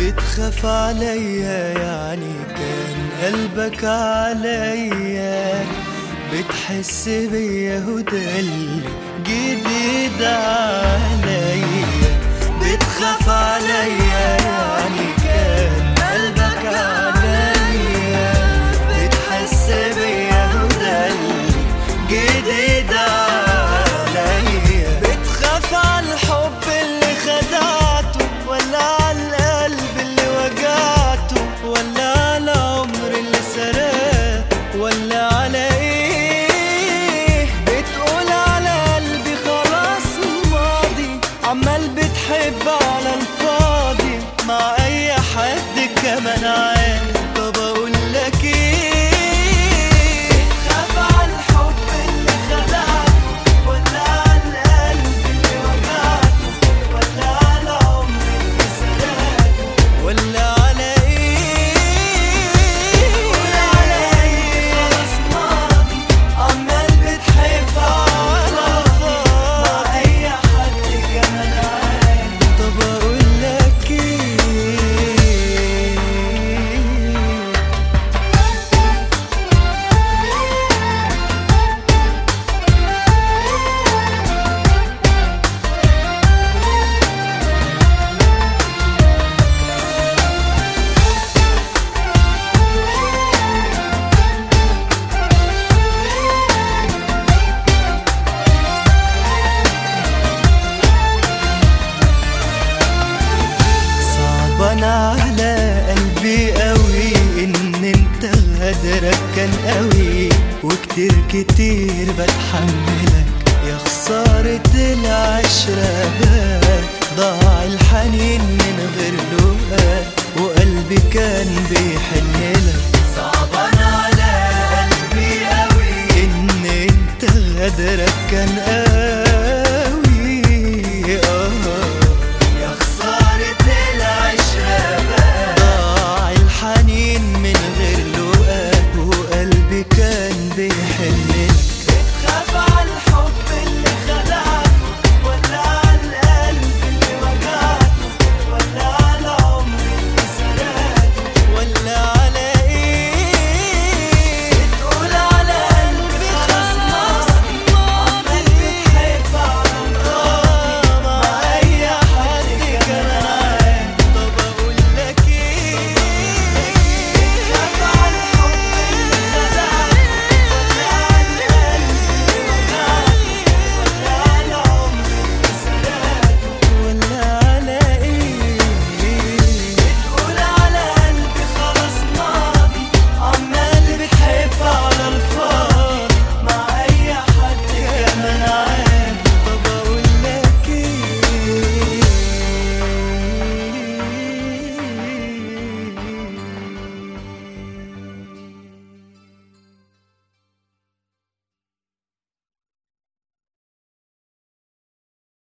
بتخاف عليا يعني كان قلبك عليا بتحس بيا وده اللي جديد عليا بتخاف عليا يعني كان قلبك عليا بتحس بيا وده اللي جديد عليا بتخاف على الحب اللي خدعته ولا على القلب اللي وجعته ولا على عمر اللي سرقته ولا على ايه بتقول على قلبي خلاص ماضي عمال بتحب على الفاضي مع اي حد كمان عادي طب اقول لك ايه خاف على الحب اللي خدعته ولا على القلب اللي وجعته ولا على عمر اللي سرقته ولا على ايه ولا على ايه خلاص ماضي عمال بتحب على الفاضي مع اي حد كمان عادي طب اقول لك ايه صعبان على قلبي قوي ان انت غدرك كان قوي وكتير كتير بتحملك يا خسارة العشرة بقى